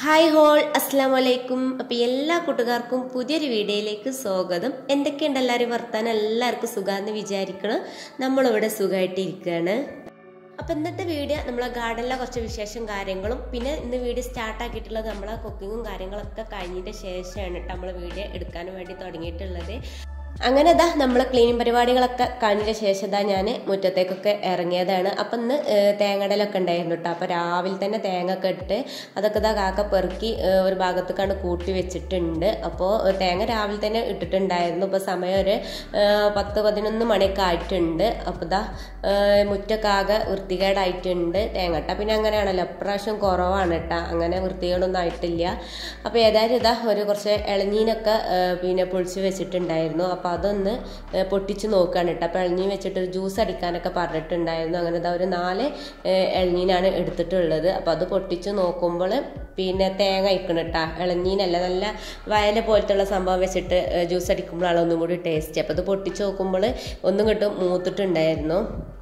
Hi whole അസ്സാം വലൈക്കും അപ്പോൾ എല്ലാ കൂട്ടുകാർക്കും പുതിയൊരു വീഡിയോയിലേക്ക് സ്വാഗതം എന്തൊക്കെയുണ്ട് എല്ലാവരും വർത്താനം എല്ലാവർക്കും സുഖമാണെന്ന് വിചാരിക്കണം നമ്മളിവിടെ സുഖമായിട്ടിരിക്കുകയാണ് അപ്പോൾ ഇന്നത്തെ വീഡിയോ നമ്മളെ ഗാർഡനിലെ കുറച്ച് വിശേഷം കാര്യങ്ങളും പിന്നെ ഇന്ന് വീഡിയോ സ്റ്റാർട്ട് ആക്കിയിട്ടുള്ളത് നമ്മളെ കുക്കിങ്ങും കാര്യങ്ങളൊക്കെ കഴിഞ്ഞതിൻ്റെ ശേഷമാണ് കേട്ടോ നമ്മൾ വീഡിയോ എടുക്കാനും വേണ്ടി തുടങ്ങിയിട്ടുള്ളത് അങ്ങനെ ഇതാ നമ്മൾ ക്ലീനിങ് പരിപാടികളൊക്കെ കഴിഞ്ഞ ശേഷം ഇതാ ഞാൻ മുറ്റത്തേക്കൊക്കെ ഇറങ്ങിയതാണ് അപ്പം ഇന്ന് തേങ്ങടലൊക്കെ ഉണ്ടായിരുന്നു കേട്ടോ അപ്പോൾ രാവിലെ തന്നെ തേങ്ങ ഒക്കെ ഇട്ട് അതൊക്കെ ഇതാ കാക്ക പെറുക്കി ഏഹ്, ഒരു ഭാഗത്തേക്കാണ് കൂട്ടി വെച്ചിട്ടുണ്ട് അപ്പോൾ തേങ്ങ രാവിലെ തന്നെ ഇട്ടിട്ടുണ്ടായിരുന്നു ഇപ്പോൾ സമയം ഒരു ഏഹ്, പത്ത് പതിനൊന്ന് മണിയൊക്കെ ആയിട്ടുണ്ട് അപ്പോൾ ഇതാ ഏഹ്, മുറ്റൊക്കെ ആകെ വൃത്തികേടായിട്ടുണ്ട് തേങ്ങട്ട പിന്നെ അങ്ങനെയാണല്ലോ ഇപ്രാവശ്യം കുറവാണ് കേട്ടോ അങ്ങനെ വൃത്തികേടൊന്നും ആയിട്ടില്ല അപ്പോൾ ഏതായാലും ഇതാ ഒരു കുറച്ച് ഇളഞ്ഞീനൊക്കെ ഏഹ്, പിന്നെ പൊളിച്ച് വെച്ചിട്ടുണ്ടായിരുന്നു അപ്പോൾ അതൊന്ന് ഏഹ്, പൊട്ടിച്ച് നോക്കുകയാണ് കേട്ടോ അപ്പോൾ ഇളഞ്ഞീൻ വെച്ചിട്ട് ഒരു ജ്യൂസ് അടിക്കാനൊക്കെ പറഞ്ഞിട്ടുണ്ടായിരുന്നു അങ്ങനെ ഇതാ ഒരു നാല് ഏഹ്, ഇളഞ്ഞീനാണ് എടുത്തിട്ടുള്ളത് അപ്പോൾ അത് പൊട്ടിച്ച് നോക്കുമ്പോൾ പിന്നെ തേങ്ങ അയക്കണം കേട്ടോ ഇളഞ്ഞീനല്ല നല്ല വയല പോലത്തുള്ള സംഭവം വെച്ചിട്ട് ഏഹ്, ജ്യൂസ് അടിക്കുമ്പോഴാണ് ഒന്നും കൂടി ടേസ്റ്റ് അപ്പോൾ അത് പൊട്ടിച്ച് നോക്കുമ്പോൾ ഒന്നും കിട്ടും മൂത്തിട്ടുണ്ടായിരുന്നു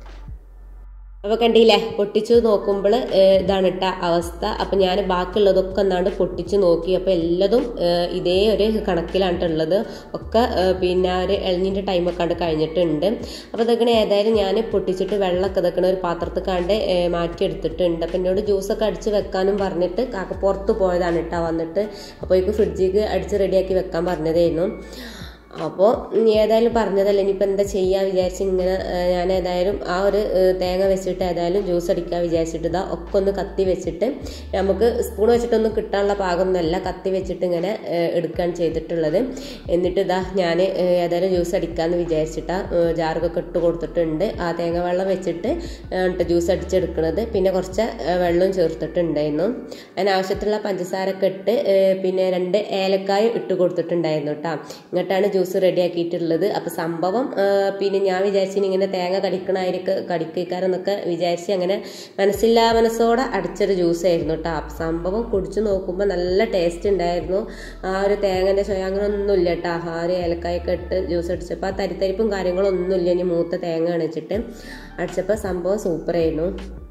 അപ്പോൾ കണ്ടില്ലേ പൊട്ടിച്ചു നോക്കുമ്പോൾ ഇതാണ് ഇട്ട അവസ്ഥ അപ്പം ഞാൻ ബാക്കിയുള്ളതൊക്കെ ഒന്നാണ്ട് പൊട്ടിച്ചു നോക്കി അപ്പോൾ എല്ലാതും ഏഹ്, ഇതേ ഒരു കണക്കിലാണ് ട്ടോ ഉള്ളത് ഒക്കെ ഏഹ്, പിന്നെ ഒരു എളിഞ്ഞിൻ്റെ ടൈമൊക്കെ കണ്ട് കഴിഞ്ഞിട്ടുണ്ട് അപ്പോൾ ഇതൊക്കെ ഏതായാലും ഞാൻ പൊട്ടിച്ചിട്ട് വെള്ളമൊക്കെ ഇതൊക്കെ ഒരു പാത്രത്തിൽ കണ്ട് ഏഹ്, മാറ്റിയെടുത്തിട്ടുണ്ട് അപ്പം എന്നോട് ജ്യൂസൊക്കെ അടിച്ച് വെക്കാനും പറഞ്ഞിട്ട് കാക്ക പുറത്ത് പോയതാണ് കേട്ടോ വന്നിട്ട് അപ്പോൾ എനിക്ക് ഫ്രിഡ്ജിക്ക് അടിച്ച് റെഡിയാക്കി വെക്കാൻ പറഞ്ഞതായിരുന്നു അപ്പോൾ ഏതായാലും പറഞ്ഞതല്ല ഇനിയിപ്പോൾ എന്താ ചെയ്യാൻ വിചാരിച്ച് ഇങ്ങനെ ഏഹ്, ഞാൻ ഏതായാലും ആ ഒരു ഏഹ്, തേങ്ങ വെച്ചിട്ട് ഏതായാലും ജ്യൂസ് അടിക്കാൻ വിചാരിച്ചിട്ട് ഇതാ ഒക്കെ ഒന്ന് കത്തി വെച്ചിട്ട് നമുക്ക് സ്പൂൺ വെച്ചിട്ടൊന്നും കിട്ടാനുള്ള പാകമൊന്നുമല്ല കത്തി വെച്ചിട്ട് ഇങ്ങനെ ഏഹ്, എടുക്കുകയാണ് ചെയ്തിട്ടുള്ളത് എന്നിട്ട് ഇതാ ഞാൻ ഏതായാലും ജ്യൂസ് അടിക്കാമെന്ന് വിചാരിച്ചിട്ടാ ഏഹ്, ജാർക്കൊക്കെ ഇട്ട് കൊടുത്തിട്ടുണ്ട് ആ തേങ്ങ വെള്ളം വെച്ചിട്ട് ഏഹ്, ജ്യൂസ് അടിച്ചെടുക്കുന്നത് പിന്നെ കുറച്ച് ഏഹ്, വെള്ളവും ചേർത്തിട്ടുണ്ടായിരുന്നു അതിനാവശ്യത്തിലുള്ള പഞ്ചസാരൊക്കെ ഇട്ട് ഏഹ്, പിന്നെ രണ്ട് ഏലക്കായ ഇട്ട് കൊടുത്തിട്ടുണ്ടായിരുന്നു കേട്ടോ ഇങ്ങോട്ടാണ് ജ്യൂസ് റെഡി ആക്കിയിട്ടുള്ളത് അപ്പോൾ സംഭവം ആ, പിന്നെ ഞാൻ വിചാരിച്ചിന് ഇങ്ങനെ തേങ്ങ കടിക്കണായിരിക്കും കടിക്കാരെന്നൊക്കെ വിചാരിച്ച് അങ്ങനെ മനസ്സില്ലാ മനസ്സോടെ അടിച്ചൊരു ജ്യൂസ് ആയിരുന്നു കേട്ടോ അപ്പോൾ സംഭവം കുടിച്ചു നോക്കുമ്പോൾ നല്ല ടേസ്റ്റ് ഉണ്ടായിരുന്നു ആ ഒരു തേങ്ങൻ്റെ ചൊയ അങ്ങനെ ഒന്നുമില്ല കേട്ടോ ആ ഒരു ഏലക്കായൊക്കെ ഇട്ട് ജ്യൂസ് അടിച്ചപ്പോൾ ആ തരിത്തരിപ്പും കാര്യങ്ങളൊന്നുമില്ല ഇനി മൂത്ത തേങ്ങ അണിച്ചിട്ട് അടിച്ചപ്പോൾ സംഭവം സൂപ്പറായിരുന്നു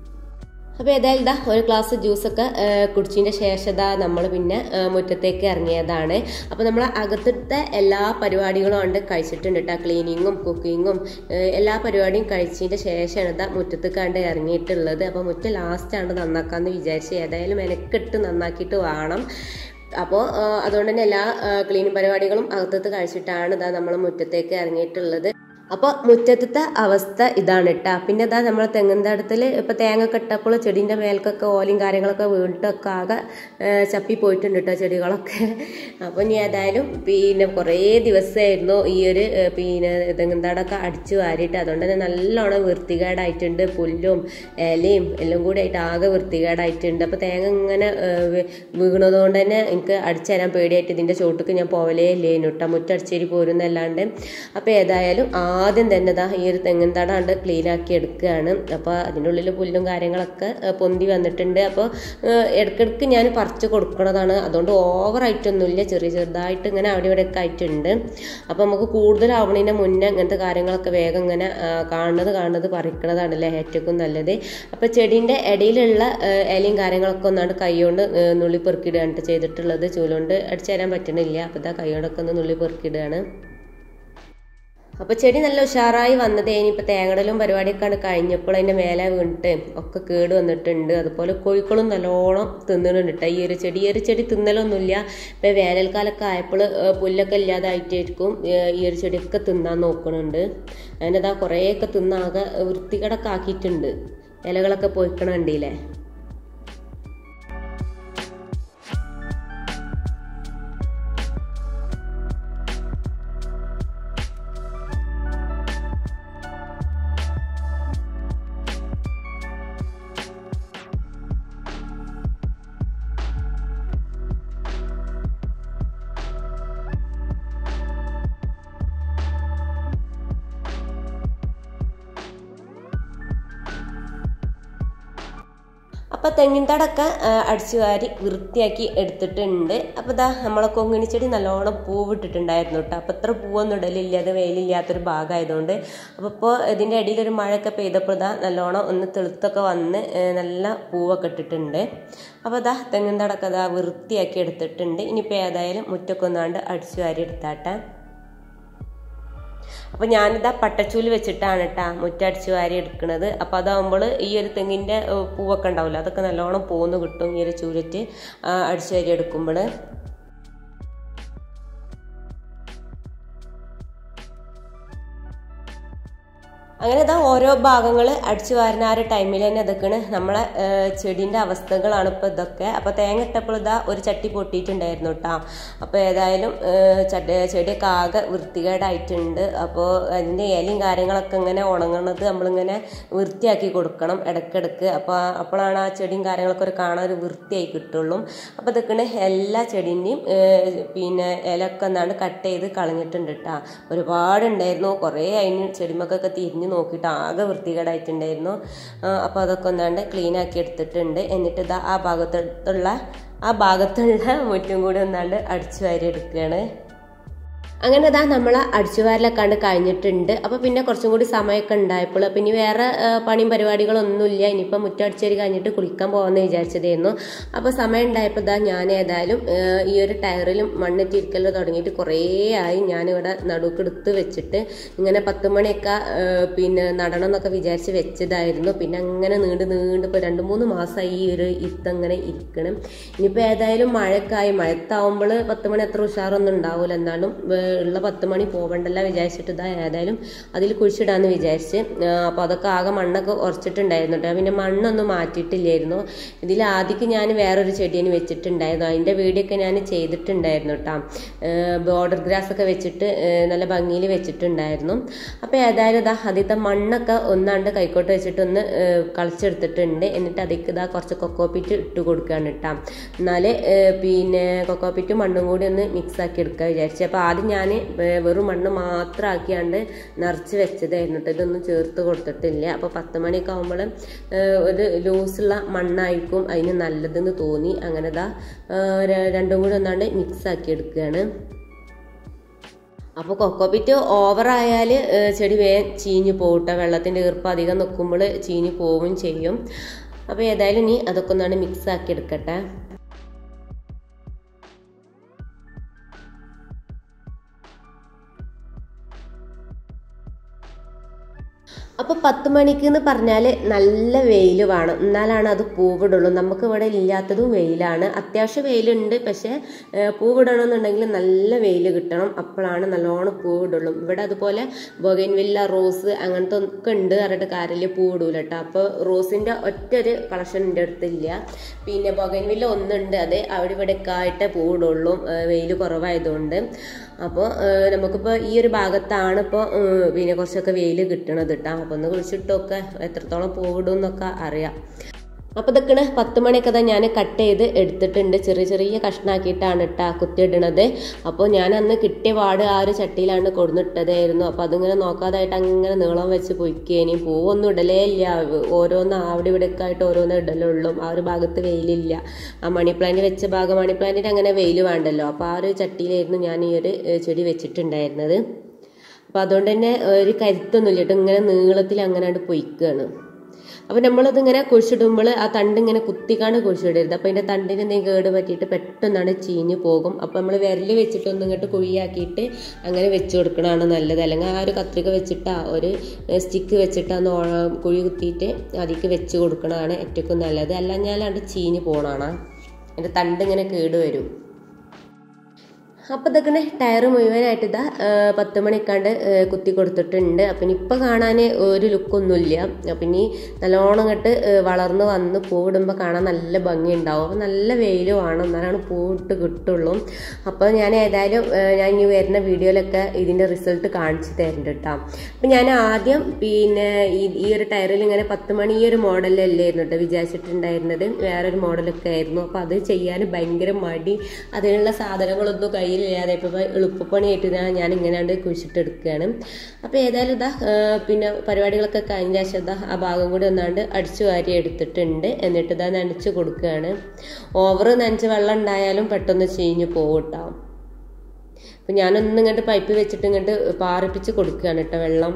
അപ്പോൾ ഏതായാലും ഇതാ ഒരു ഗ്ലാസ് ജ്യൂസൊക്കെ കുടിച്ചതിൻ്റെ ശേഷം ഇതാ നമ്മൾ പിന്നെ ആ, മുറ്റത്തേക്ക് ഇറങ്ങിയതാണ് അപ്പോൾ നമ്മൾ അകത്തത്തെ എല്ലാ പരിപാടികളും ഉണ്ട് കഴിച്ചിട്ടുണ്ട് കേട്ടോ ക്ലീനിങ്ങും കുക്കിങ്ങും എല്ലാ പരിപാടിയും കഴിച്ചതിൻ്റെ ശേഷമാണ് ഇതാ മുറ്റത്ത് കണ്ട് ഇറങ്ങിയിട്ടുള്ളത് അപ്പോൾ മുറ്റം ലാസ്റ്റാണ് നന്നാക്കാമെന്ന് വിചാരിച്ച് ഏതായാലും മെനക്കെട്ട് നന്നാക്കിയിട്ട് വേണം അപ്പോൾ അതുകൊണ്ട് തന്നെ എല്ലാ ക്ലീനിങ് പരിപാടികളും അകത്തത്ത് കഴിച്ചിട്ടാണ് ഇതാ നമ്മൾ മുറ്റത്തേക്ക് ഇറങ്ങിയിട്ടുള്ളത് അപ്പോൾ മുറ്റത്തത്തെ അവസ്ഥ ഇതാണ് കേട്ടോ പിന്നെ ഇതാ നമ്മൾ തെങ്ങിന്തടത്തിൽ ഇപ്പോൾ തേങ്ങ ഒക്കെ ഇട്ടപ്പോൾ ചെടീൻ്റെ മേൽക്കൊക്കെ ഓലയും കാര്യങ്ങളൊക്കെ വീണിട്ടൊക്കെ ആകെ ഏഹ്, ചപ്പി പോയിട്ടുണ്ട് കേട്ടോ ചെടികളൊക്കെ അപ്പോൾ ഇനി ഏതായാലും പിന്നെ കുറേ ദിവസമായിരുന്നു ഈ ഒരു ഏഹ്, പിന്നെ തെങ്ങിന്തടൊക്കെ അടിച്ചു വാരിയിട്ട് അതുകൊണ്ട് തന്നെ നല്ലോണം വൃത്തികേടായിട്ടുണ്ട് പുല്ലും ഇലയും എല്ലാം കൂടി ആയിട്ട് ആകെ വൃത്തികേടായിട്ടുണ്ട് അപ്പോൾ തേങ്ങ ഇങ്ങനെ ഏഹ്, വീ- വീണതുകൊണ്ട് തന്നെ എനിക്ക് അടിച്ചു തരാൻ പേടിയായിട്ട് ഇതിൻ്റെ ചോട്ടുക്ക് ഞാൻ പോവലേ ഇല്ലേനു കേട്ടോ മുറ്റടിച്ചേരി പോരുന്നല്ലാണ്ട് അപ്പോൾ ഏതായാലും ആദ്യം തന്നെ ദാ ഈ ഒരു തെങ്ങിൻ തടാണ്ട് ക്ലീൻ ആക്കി എടുക്കുകയാണ് അപ്പോൾ അതിൻ്റെ ഉള്ളിൽ പുല്ലും കാര്യങ്ങളൊക്കെ ഏഹ്, പൊന്തി വന്നിട്ടുണ്ട് അപ്പോൾ ഏഹ്, ഇടയ്ക്കിടയ്ക്ക് ഞാൻ പറിച്ച് കൊടുക്കണതാണ് അതുകൊണ്ട് ഓവറായിട്ടൊന്നുമില്ല ചെറിയ ചെറുതായിട്ട് ഇങ്ങനെ അവിടെ ഇവിടെ ഒക്കെ ആയിട്ടുണ്ട് അപ്പോൾ നമുക്ക് കൂടുതലാവണതിന് മുന്നേ ഇങ്ങനത്തെ കാര്യങ്ങളൊക്കെ വേഗം ഇങ്ങനെ ആ, കാണുന്നത് കാണുന്നത് പറിക്കണതാണല്ലേ ഏറ്റവും നല്ലത് അപ്പോൾ ചെടീൻ്റെ ഇടയിലുള്ള ഏഹ്, ഇലയും കാര്യങ്ങളൊക്കെ ഒന്നാണ്ട് കൈകൊണ്ട് ഏഹ്, നുള്ളി പെറുക്കിയിടുകയാണ് ട്ടോ ചെയ്തിട്ടുള്ളത് ചൂലുകൊണ്ട് അടിച്ചു തരാൻ പറ്റണില്ല അപ്പോൾ ഇതാ കൈകൊണ്ടൊക്കെ ഒന്ന് നുള്ളി പെറുക്കിയിടുകയാണ് അപ്പോൾ ചെടി നല്ല ഉഷാറായി വന്നത് ഇനിയിപ്പോൾ തേങ്ങടലും പരിപാടിയൊക്കെയാണ് കഴിഞ്ഞപ്പോൾ അതിൻ്റെ മേലെ വീണിട്ട് ഒക്കെ കേട് വന്നിട്ടുണ്ട് അതുപോലെ കോഴിക്കളും നല്ലോണം തിന്നുന്നുണ്ട് ട്ടോ. ഈ ഒരു ചെടി ഈ ഒരു ചെടി തിന്നലൊന്നുമില്ല ഇപ്പോൾ വേനൽക്കാലമൊക്കെ ആയപ്പോൾ ഏഹ്, പുല്ലൊക്കെ ഇല്ലാതായിട്ടായിരിക്കും ഏഹ്, ഈ ഒരു ചെടിയൊക്കെ തിന്നാൻ നോക്കണുണ്ട് അതിനതാ കുറേയൊക്കെ തിന്നാകെ വൃത്തികേടൊക്കെ ആക്കിയിട്ടുണ്ട് ഇലകളൊക്കെ പോയിക്കണ കണ്ടില്ലേ അപ്പോൾ തെങ്ങിൻ തടൊക്കെ അടിച്ചു വാരി വൃത്തിയാക്കി എടുത്തിട്ടുണ്ട് അപ്പോൾ ഇതാ നമ്മളെ കൊങ്ങിണി ചെടി നല്ലോണം പൂവിട്ടിട്ടുണ്ടായിരുന്നു കേട്ടോ അപ്പോൾ ഇത്ര പൂവൊന്നും ഇടലില്ല അത് വെയിലില്ലാത്തൊരു ഭാഗമായതുകൊണ്ട് അപ്പോൾ ഇപ്പോൾ ഇതിൻ്റെ അടിയിലൊരു മഴയൊക്കെ പെയ്തപ്പോൾ ഇതാ നല്ലോണം ഒന്ന് തെളുത്തൊക്കെ വന്ന് നല്ല പൂവൊക്കെ ഇട്ടിട്ടുണ്ട് അപ്പോൾ ഇതാ തെങ്ങിൻ തടൊക്കെ ഇതാ വൃത്തിയാക്കി എടുത്തിട്ടുണ്ട് ഇനിയിപ്പോൾ ഏതായാലും മുറ്റൊക്കെ ഒന്നാണ്ട് അടിച്ചു വാരി എടുത്താട്ടെ അപ്പോൾ ഞാനിതാ പട്ടച്ചൂല് വെച്ചിട്ടാണ് കേട്ടാ മുറ്റടിച്ച് വാരി എടുക്കുന്നത് അപ്പോൾ അതാകുമ്പോൾ ഈ ഒരു തെങ്ങിൻ്റെ പൂവൊക്കെ ഉണ്ടാവില്ല അതൊക്കെ നല്ലോണം പോന്ന് കിട്ടും ഈ ഒരു ചൂരറ്റ് അടിച്ചു വാരി എടുക്കുമ്പോൾ അങ്ങനെ ഇതാ ഓരോ ഭാഗങ്ങൾ അടിച്ചു വാരുന്ന ആ ഒരു ടൈമിൽ തന്നെ ഇതൊക്കെയാണ് നമ്മളെ ചെടീൻ്റെ അവസ്ഥകളാണ് ഇപ്പോൾ ഇതൊക്കെ അപ്പോൾ തേങ്ങ ഇട്ടപ്പോൾ ഇതാ ഒരു ചട്ടി പൊട്ടിയിട്ടുണ്ടായിരുന്നു കേട്ടോ അപ്പോൾ ഏതായാലും ചട്ടി ചെടിയൊക്കെ ആകെ വൃത്തികേടായിട്ടുണ്ട് അപ്പോൾ അതിൻ്റെ ഇലയും കാര്യങ്ങളൊക്കെ ഇങ്ങനെ ഉണങ്ങണത് നമ്മളിങ്ങനെ വൃത്തിയാക്കി കൊടുക്കണം ഇടയ്ക്കിടയ്ക്ക് അപ്പോൾ അപ്പോഴാണ് ആ ചെടിയും കാര്യങ്ങളൊക്കെ ഒരു കാണാൻ ഒരു വൃത്തിയായി കിട്ടുള്ളൂ അപ്പോൾ ഇതൊക്കെയാണ് എല്ലാ ചെടീൻ്റെയും പിന്നെ ഇലയൊക്കെ എന്താണ് കട്ട് ചെയ്ത് കളഞ്ഞിട്ടുണ്ട് കേട്ടോ ഒരുപാടുണ്ടായിരുന്നു കുറേ അതിന് ചെടിമക്കൊക്കെ തിരിഞ്ഞ് നോക്കിയിട്ട് ആകെ വൃത്തികേടായിട്ടുണ്ടായിരുന്നു അപ്പോൾ അതൊക്കെ ഒന്നാണ്ട് ക്ലീൻ ആക്കി എടുത്തിട്ടുണ്ട് എന്നിട്ട് ഇതാ ആ ഭാഗത്തുള്ള ആ ഭാഗത്തുള്ള മുറ്റും കൂടി ഒന്നാണ്ട് അടിച്ചു വാരി എടുക്കുകയാണ് അങ്ങനെ ഇതാ നമ്മൾ അടിച്ചുവാരലൊക്കെ കണ്ട് കഴിഞ്ഞിട്ടുണ്ട് അപ്പോൾ പിന്നെ കുറച്ചും കൂടി സമയമൊക്കെ ഉണ്ടായപ്പോൾ പിന്നെ വേറെ പണിയും പരിപാടികളൊന്നുമില്ല ഇനിയിപ്പോൾ മുറ്റടിച്ചേരി കഴിഞ്ഞിട്ട് കുളിക്കാൻ പോകാമെന്ന് വിചാരിച്ചതായിരുന്നു അപ്പോൾ സമയം ഉണ്ടായപ്പോൾ ഇതാ ഞാൻ ഏതായാലും ഈ ഒരു ടയറിലും മണ്ണിട്ടിരിക്കലോ തുടങ്ങിയിട്ട് കുറേ ആയി ഞാനിവിടെ നടുക്കെടുത്ത് വെച്ചിട്ട് ഇങ്ങനെ പത്ത് മണിയൊക്കെ പിന്നെ നടണം എന്നൊക്കെ വിചാരിച്ച് വെച്ചതായിരുന്നു പിന്നെ അങ്ങനെ നീണ്ട് നീണ്ട് ഇപ്പോൾ രണ്ട് മൂന്ന് മാസമായി ഈ ഒരു ഇത്തങ്ങനെ ഇരിക്കണം ഇനിയിപ്പോൾ ഏതായാലും മഴക്കായി മഴത്താവുമ്പോൾ പത്ത് മണി അത്ര ഉഷാറൊന്നും ഉണ്ടാവില്ല എന്നാലും ഉള്ള പത്ത് മണി പോവണ്ടല്ല വിചാരിച്ചിട്ട് ഇതാ ഏതായാലും അതിൽ കുഴിച്ചിടാന്ന് വിചാരിച്ച് അപ്പോൾ അതൊക്കെ ആകെ മണ്ണൊക്കെ ഉറച്ചിട്ടുണ്ടായിരുന്നു കേട്ടോ പിന്നെ മണ്ണൊന്നും മാറ്റിയിട്ടില്ലായിരുന്നു ഇതിൽ ആദ്യക്ക് ഞാൻ വേറൊരു ചെടീന് വെച്ചിട്ടുണ്ടായിരുന്നു അതിൻ്റെ വീഡിയോ ഒക്കെ ഞാൻ ചെയ്തിട്ടുണ്ടായിരുന്നു കേട്ടോ ബോർഡർ ഗ്രാസ് ഒക്കെ വെച്ചിട്ട് നല്ല ഭംഗിയിൽ വെച്ചിട്ടുണ്ടായിരുന്നു അപ്പോൾ ഏതായാലും ഇതാ ആദ്യത്തെ മണ്ണൊക്കെ ഒന്നാണ്ട് കൈക്കോട്ട് വെച്ചിട്ട് ഒന്ന് കളിച്ചെടുത്തിട്ടുണ്ട് എന്നിട്ട് അതിക്ക് ഇതാ കുറച്ച് കൊക്കോപ്പിറ്റ് ഇട്ട് കൊടുക്കുകയാണ് കേട്ടോ എന്നാൽ പിന്നെ കൊക്കോപ്പിറ്റും മണ്ണും കൂടി ഒന്ന് മിക്സ് ആക്കി എടുക്കുക വിചാരിച്ചു അപ്പോൾ ആദ്യം ഞാൻ വെറും മണ്ണ് മാത്രം ആക്കിയാണ്ട് നിറച്ച് വെച്ചതായിരുന്നു കേട്ടോ ഇതൊന്നും ചേർത്ത് കൊടുത്തിട്ടില്ല അപ്പോൾ പത്ത് മണിയൊക്കെ ആകുമ്പോൾ ഒരു ലൂസുള്ള മണ്ണായിരിക്കും അതിന് നല്ലതെന്ന് തോന്നി അങ്ങനെ ഇതാ രണ്ടും കൂടി ഒന്നാണ്ട് മിക്സ് ആക്കി എടുക്കുകയാണ് അപ്പോൾ കൊക്കോപ്പിറ്റ് ഓവറായാൽ ചെടി വേഗം ചീഞ്ഞ് പോകട്ടെ വെള്ളത്തിൻ്റെ ഈർപ്പം അധികം നിൽക്കുമ്പോൾ ചീഞ്ഞ് പോവുകയും ചെയ്യും അപ്പോൾ ഏതായാലും ഇനി അതൊക്കെ ഒന്നാണ് മിക്സ് ആക്കി എടുക്കട്ടെ അപ്പോൾ പത്ത് മണിക്ക് എന്ന് പറഞ്ഞാൽ നല്ല വെയിൽ വേണം എന്നാലാണ് അത് പൂവിടുള്ളൂ നമുക്ക് ഇവിടെ ഇല്ലാത്തതും വെയിലാണ് അത്യാവശ്യം വെയിലുണ്ട് പക്ഷേ പൂവിടണമെന്നുണ്ടെങ്കിൽ നല്ല വെയിൽ കിട്ടണം അപ്പോഴാണ് നല്ലോണം പൂവിടുള്ളൂ ഇവിടെ അതുപോലെ ബൊഗൈൻവില്ല റോസ് അങ്ങനത്തെ ഒക്കെ ഉണ്ട് പറഞ്ഞിട്ട് കാര്യമില്ല പൂവിടൂല കേട്ടോ അപ്പോൾ റോസിൻ്റെ ഒറ്റൊരു കളക്ഷൻ എൻ്റെ അടുത്തില്ല പിന്നെ ബൊഗൈൻവില്ല ഒന്നുണ്ട് അത് അവിടെ ഇവിടെ ഒക്കെ ആയിട്ടേ പൂവിടുള്ളൂ വെയിൽ കുറവായതുകൊണ്ട് അപ്പോൾ നമുക്കിപ്പോൾ ഈ ഒരു ഭാഗത്താണ് ഇപ്പോൾ പിന്നെ കുറച്ചൊക്കെ വെയിൽ കിട്ടണത് കേട്ടോ അപ്പോൾ ഒന്ന് കുളിച്ചിട്ടൊക്കെ എത്രത്തോളം പൂവിടും എന്നൊക്കെ അറിയാം അപ്പോൾ ഇതൊക്കെ പത്ത് മണിയൊക്കെ തന്നെ ഞാൻ കട്ട് ചെയ്ത് എടുത്തിട്ടുണ്ട് ചെറിയ ചെറിയ കഷ്ണാക്കിയിട്ടാണ് ഇട്ടാ കുത്തിയിടണത് അപ്പോൾ ഞാൻ അന്ന് കിട്ടിയ പാട് ആ ഒരു ചട്ടിയിലാണ് കൊടുന്നിട്ടതായിരുന്നു അപ്പോൾ അതിങ്ങനെ നോക്കാതായിട്ട് അങ്ങനെ നീളം വെച്ച് പൊയ്ക്കേനി പൂവൊന്നും ഇടലേ ഇല്ല ഓരോന്ന് അവിടെ ഇവിടെയൊക്കെ ആയിട്ട് ഓരോന്ന് ഇടലുള്ളൂ ആ ഒരു ഭാഗത്ത് വെയിലില്ല ആ മണി പ്ലാന്റ് വെച്ച ഭാഗം മണി പ്ലാന്റിന് അങ്ങനെ വെയിൽ വേണ്ടല്ലോ അപ്പോൾ ആ ഒരു ചട്ടിയിലായിരുന്നു ഞാൻ ഈ ഒരു ചെടി വെച്ചിട്ടുണ്ടായിരുന്നത് അപ്പോൾ അതുകൊണ്ട് തന്നെ ഒരു കരുത്തൊന്നുമില്ല കേട്ടോ ഇങ്ങനെ നീളത്തിൽ അങ്ങനെ പൊയ്ക്കുകയാണ് അപ്പോൾ നമ്മളതിങ്ങനെ കുഴിച്ചിടുമ്പോൾ ആ തണ്ട് ഇങ്ങനെ കുത്തിക്കാണ്ട് കുഴിച്ചിടരുത് അപ്പോൾ അതിൻ്റെ തണ്ടിന് എന്തെങ്കിലും കേട് പറ്റിയിട്ട് പെട്ടെന്നാണ് ചീഞ്ഞ് പോകും അപ്പോൾ നമ്മൾ വിരൽ വെച്ചിട്ട് ഒന്ന് ഇങ്ങോട്ട് കുഴിയാക്കിയിട്ട് അങ്ങനെ വെച്ച് കൊടുക്കണതാണ് നല്ലത് അല്ലെങ്കിൽ ആ ഒരു കത്രിക വെച്ചിട്ട് ഒരു സ്റ്റിക്ക് വെച്ചിട്ട് ഒന്ന് കുഴി കുത്തിയിട്ട് അതിലേക്ക് വെച്ച് കൊടുക്കണതാണ് ഏറ്റവും നല്ലത് അല്ലാഞ്ഞാലാണ്ട് ചീഞ്ഞ് പോകണമാണ് അതിൻ്റെ തണ്ട് ഇങ്ങനെ കേട് വരും അപ്പോൾ ഇതൊക്കെ ടയർ മുഴുവനായിട്ട് ഇതാ പത്ത് മണിക്കാണ്ട് കുത്തി കൊടുത്തിട്ടുണ്ട് അപ്പം ഇപ്പം കാണാൻ ഒരു ലുക്കൊന്നുമില്ല അപ്പം ഇനി നല്ലോണം ഇങ്ങോട്ട് വളർന്ന് വന്ന് പൂവിടുമ്പോൾ കാണാൻ നല്ല ഭംഗി ഉണ്ടാവും അപ്പം നല്ല വെയിൽ വേണം എന്നാലാണ് പൂവിട്ട് കിട്ടുള്ളൂ അപ്പോൾ ഞാൻ ഏതായാലും ഞാൻ ഇനി വരുന്ന വീഡിയോയിലൊക്കെ ഇതിൻ്റെ റിസൾട്ട് കാണിച്ചു തരുന്നുണ്ട് കേട്ടോ അപ്പം ഞാൻ ആദ്യം പിന്നെ ഈ ഈ ഒരു ടയറിൽ ഇങ്ങനെ പത്ത് മണി ഈ ഒരു മോഡലല്ലായിരുന്നു കേട്ടോ വിചാരിച്ചിട്ടുണ്ടായിരുന്നത് വേറൊരു മോഡലൊക്കെ ആയിരുന്നു അപ്പോൾ അത് ചെയ്യാൻ ഭയങ്കര മടി അതിനുള്ള സാധനങ്ങളൊന്നും കയ്യിൽ കയ്യിലില്ലാതെ ഇപ്പോൾ എളുപ്പപ്പണിയായിട്ട് ഞാൻ ഞാൻ ഇങ്ങനെയാണ്ട് കുഴിച്ചിട്ടെടുക്കുകയാണ് അപ്പോൾ ഏതായാലും ഇതാ ആ, പിന്നെ പരിപാടികളൊക്കെ കഴിഞ്ഞ ശേഷം ഇതാ ആ ഭാഗം കൂടി ഒന്നാണ്ട് അടിച്ചു വാരി എടുത്തിട്ടുണ്ട് എന്നിട്ട് ഇതാ നനച്ച് കൊടുക്കുകയാണ് ഓവർ നനച്ച് വെള്ളം ഉണ്ടായാലും പെട്ടെന്ന് ചീഞ്ഞ് പോകും കേട്ടോ അപ്പം ഞാനൊന്നും ഇങ്ങോട്ട് പൈപ്പ് വെച്ചിട്ട് ഇങ്ങോട്ട് പാറിപ്പിച്ച് കൊടുക്കുകയാണ് കേട്ടോ വെള്ളം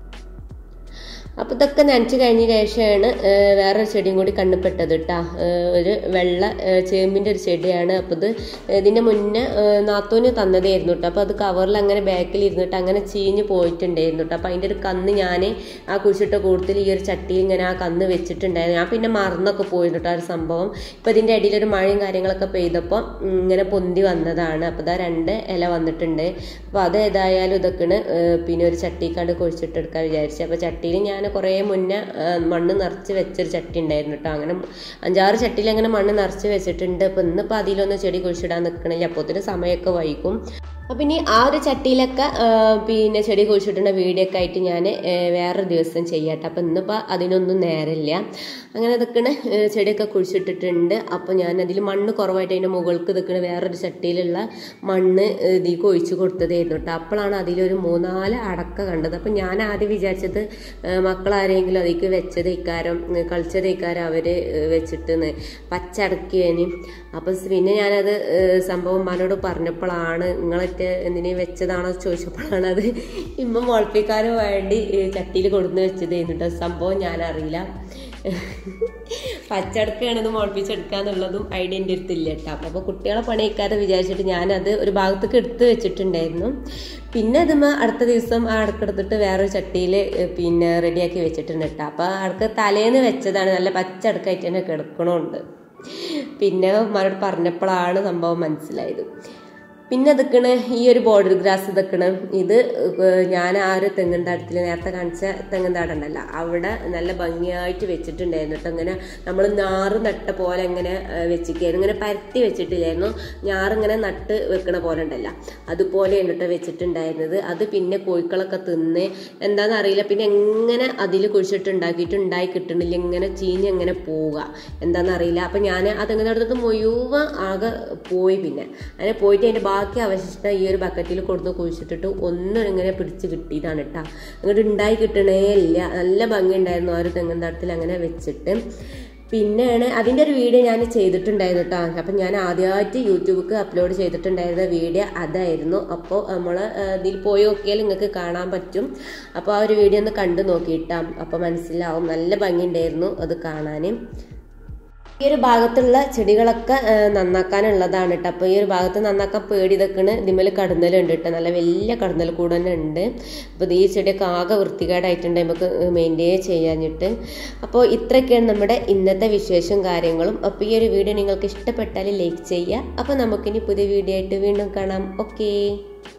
അപ്പോൾ ഇതൊക്കെ നനച്ച് കഴിഞ്ഞ ശേഷമാണ് ഏഹ്, വേറൊരു ചെടിയും കൂടി കണ്ണുപെട്ടത് കേട്ടോ ഒരു വെള്ള ഏഹ്, ചേമ്പിൻ്റെ ഒരു ചെടിയാണ് അപ്പോൾ ഇത് ഇതിൻ്റെ മുന്നേ ഏഹ്, നാത്തൂന് തന്നതായിരുന്നു കേട്ടോ അപ്പോൾ അത് കവറിൽ അങ്ങനെ ബാക്കിൽ ഇരുന്നിട്ട് അങ്ങനെ ചീഞ്ഞ് പോയിട്ടുണ്ടായിരുന്നു കേട്ടോ അപ്പോൾ അതിൻ്റെ ഒരു കന്ന് ഞാൻ ആ കുഴിച്ചിട്ട കൂട്ടത്തിൽ ഈ ഒരു ചട്ടിയിൽ ഇങ്ങനെ ആ കന്ന് വെച്ചിട്ടുണ്ടായിരുന്നു ഞാൻ പിന്നെ മറന്നൊക്കെ പോയിരുന്നു കേട്ടോ ആ ഒരു സംഭവം ഇപ്പോൾ ഇതിൻ്റെ ഇടയിൽ ഒരു മഴയും കാര്യങ്ങളൊക്കെ പെയ്തപ്പോൾ ഉം, ഇങ്ങനെ പൊന്തി വന്നതാണ് അപ്പോൾ ഇതാ രണ്ട് ഇല വന്നിട്ടുണ്ട് അപ്പോൾ അത് ഏതായാലും ഇതൊക്കെയാണ് ഏഹ്, പിന്നെ ഒരു ചട്ടിക്കാണ്ട് കുഴിച്ചിട്ടെടുക്കാൻ വിചാരിച്ചു അപ്പോൾ ചട്ടിയിൽ ഞാൻ കുറേ മുന്നേ ഏഹ്, മണ്ണ് നിറച്ച് വെച്ചൊരു ചട്ടി ഉണ്ടായിരുന്നു കേട്ടോ അങ്ങനെ അഞ്ചാറ് ചട്ടിയിൽ അങ്ങനെ മണ്ണ് നിറച്ച് വെച്ചിട്ടുണ്ട് അപ്പോൾ ഇന്നിപ്പോൾ അതിലൊന്ന് ചെടി കുഴിച്ചിടാൻ നിൽക്കണില്ല അപ്പോഴത്തേന് സമയമൊക്കെ വൈകും അപ്പം ഇനി ആ ഒരു ചട്ടിയിലൊക്കെ ആ, പിന്നെ ചെടി കുഴിച്ചിട്ടുള്ള വീഡിയോ ഒക്കെ ആയിട്ട് ഞാൻ വേറൊരു ദിവസം ചെയ്യാട്ടെ അപ്പം ഇന്നിപ്പോൾ അതിനൊന്നും നേരമില്ല അങ്ങനെ നിൽക്കണ ചെടിയൊക്കെ കുഴിച്ചിട്ടിട്ടുണ്ട് അപ്പോൾ ഞാൻ അതിൽ മണ്ണ് കുറവായിട്ട് അതിൻ്റെ മുകൾക്ക് നിൽക്കുന്ന വേറൊരു ചട്ടിയിലുള്ള മണ്ണ് ഇതിലേക്ക് ഒഴിച്ചു കൊടുത്തതായിരുന്നു കേട്ടോ അപ്പോഴാണ് അതിലൊരു മൂന്നാല് അടക്ക കണ്ടത് അപ്പം ഞാൻ ആദ്യം വിചാരിച്ചത് ആ, മക്കളാരെങ്കിലും അതിലേക്ക് വെച്ചത് ഇക്കാരം കളിച്ചത് ഇക്കാരം അവർ വെച്ചിട്ട് പച്ചടക്കിയതിന് അപ്പം പിന്നെ ഞാനത് ഏ, സംഭവം ഉമ്മാനോട് പറഞ്ഞപ്പോഴാണ് നിങ്ങളൊക്കെ എന്തിനു വെച്ചതാണോ ചോദിച്ചപ്പോഴാണ് അത് ഇമ്മ മുളപ്പിക്കാനും വേണ്ടി ചട്ടിയിൽ കൊടുന്ന് വെച്ചതായിരുന്നു കേട്ടോ സംഭവം ഞാനറിയില്ല പച്ചടക്കാണിത് മുളപ്പിച്ചെടുക്കുക എന്നുള്ളതും ഐഡിയ എൻ്റെ അടുത്തില്ല കേട്ടോ അപ്പോൾ കുട്ടികളെ പണിയിക്കാതെ വിചാരിച്ചിട്ട് ഞാനത് ഒരു ഭാഗത്തേക്ക് എടുത്ത് വെച്ചിട്ടുണ്ടായിരുന്നു പിന്നെ അതുമ്മ അടുത്ത ദിവസം ആ അടക്കെടുത്തിട്ട് വേറൊരു ചട്ടിയിൽ പിന്നെ റെഡിയാക്കി വെച്ചിട്ടുണ്ട് കേട്ടോ അപ്പോൾ അടക്ക് തലേന്ന് വെച്ചതാണ് നല്ല പച്ചടക്കായിട്ട് തന്നെ കിടക്കണമുണ്ട് പിന്നെ ഉമ്മാനോട് പറഞ്ഞപ്പോഴാണ് സംഭവം മനസ്സിലായത് പിന്നെ ഇതൊക്കെയാണ് ഈ ഒരു ബോർഡർ ഗ്രാസ് ഇതൊക്കെയാണ് ഇത് ഏഹ് ഞാൻ ആ ഒരു തെങ്ങിൻ താടത്തിൽ നേരത്തെ കാണിച്ച തെങ്ങിൻ താടുണ്ടല്ലോ അവിടെ നല്ല ഭംഗിയായിട്ട് വെച്ചിട്ടുണ്ടായിരുന്നു കേട്ടോ ഇങ്ങനെ നമ്മൾ ഞാറ് നട്ട പോലെ ഇങ്ങനെ ഏഹ് വെച്ചിരിക്കുകയായിരുന്നു ഇങ്ങനെ പരത്തി വെച്ചിട്ടില്ലായിരുന്നു ഞാറിങ്ങനെ നട്ട് വെക്കണ പോലെ ഉണ്ടല്ലോ അതുപോലെയാണ് കേട്ടോ വെച്ചിട്ടുണ്ടായിരുന്നത് അത് പിന്നെ കോഴിക്കളൊക്കെ തിന്ന് എന്താണെന്ന് അറിയില്ല പിന്നെ എങ്ങനെ അതിൽ കുഴിച്ചിട്ട് ഉണ്ടാക്കിയിട്ട് ഉണ്ടായി കിട്ടണില്ല ഇങ്ങനെ ചീഞ്ഞ് എങ്ങനെ പോവുക എന്താണെന്ന് അറിയില്ല അപ്പം ഞാൻ ആ തെങ്ങിൻ അടുത്തത് മുഴുവൻ ആകെ പോയി പിന്നെ അങ്ങനെ പോയിട്ട് അതിൻ്റെ ബാക്കി അവശിഷ്ടം ഈ ഒരു ബക്കറ്റിൽ കൊടുത്ത് കുഴിച്ചിട്ടിട്ട് ഒന്നും ഇങ്ങനെ പിടിച്ച് കിട്ടിയതാണ് കേട്ടോ അങ്ങോട്ട് ഉണ്ടായി കിട്ടണേ ഇല്ല നല്ല ഭംഗി ഉണ്ടായിരുന്നു ആ ഒരു തെങ്ങിൻ തടത്തിൽ അങ്ങനെ വെച്ചിട്ട് പിന്നെയാണ് അതിൻ്റെ ഒരു വീഡിയോ ഞാൻ ചെയ്തിട്ടുണ്ടായിരുന്നു കേട്ടോ അപ്പം ഞാൻ ആദ്യമായിട്ട് യൂട്യൂബിലേക്ക് അപ്ലോഡ് ചെയ്തിട്ടുണ്ടായിരുന്ന വീഡിയോ അതായിരുന്നു അപ്പോൾ നമ്മൾ ഇതിൽ പോയി നോക്കിയാൽ നിങ്ങൾക്ക് കാണാൻ പറ്റും അപ്പോൾ ആ ഒരു വീഡിയോ ഒന്ന് കണ്ടു നോക്കിയിട്ടാ അപ്പോൾ മനസ്സിലാവും നല്ല ഭംഗിയുണ്ടായിരുന്നു അത് കാണാൻ ഈ ഒരു ഭാഗത്തുള്ള ചെടികളൊക്കെ ആ, നന്നാക്കാനുള്ളതാണ് കേട്ടോ അപ്പോൾ ഈ ഒരു ഭാഗത്ത് നന്നാക്കാൻ പേടി ഇതൊക്കെയാണ് ഇതിമേൽ കടന്നലുണ്ട് കേട്ടോ നല്ല വലിയ കടന്നൽ കൂടെ തന്നെ ഉണ്ട് അപ്പോൾ ഈ ചെടിയൊക്കെ ആകെ വൃത്തികേടായിട്ടുണ്ട് നമുക്ക് മെയിൻറ്റെയിൻ ചെയ്യാഞ്ഞിട്ട് അപ്പോൾ ഇത്രയൊക്കെയാണ് നമ്മുടെ ഇന്നത്തെ വിശേഷം കാര്യങ്ങളും അപ്പോൾ ഈ ഒരു വീഡിയോ നിങ്ങൾക്ക് ഇഷ്ടപ്പെട്ടാൽ ലൈക്ക് ചെയ്യുക അപ്പോൾ നമുക്കിനി പുതിയ വീഡിയോ ആയിട്ട് വീണ്ടും കാണാം ഓക്കേ